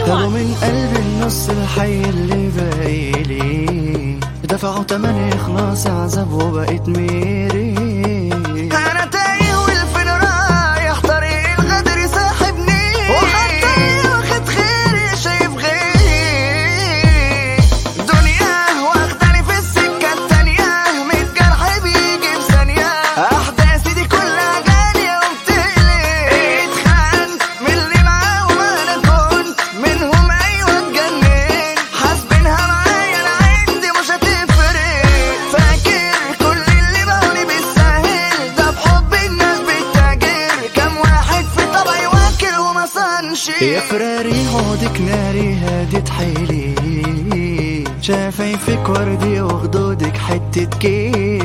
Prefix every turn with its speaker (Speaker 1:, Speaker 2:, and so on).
Speaker 1: هبوا من قلبي النص الحي اللي باقيلي دفعوا تمن إخلاص عذاب وبقيت ميري
Speaker 2: انا تايه والفين رايح طريق الغدر ساحبني وحتى واخد خيري شايف غيري دنيا واخداني في السكة التانية ميت جرح بيجي في ثانية احداثي دي كلها غالية وبتقلق اتخنت من اللي معاه وما انا كنت منهم ايوه اتجننت حاسبينها معايا انا عندي مش هتفرق فاكر كل اللي بقولي بالسهل ده بحب الناس بالتاجر كم واحد في طبعي واكل وما صنش
Speaker 1: يا فراري عودك ناري هادت حيلي شفايفك وردي وخدودك حتة كيك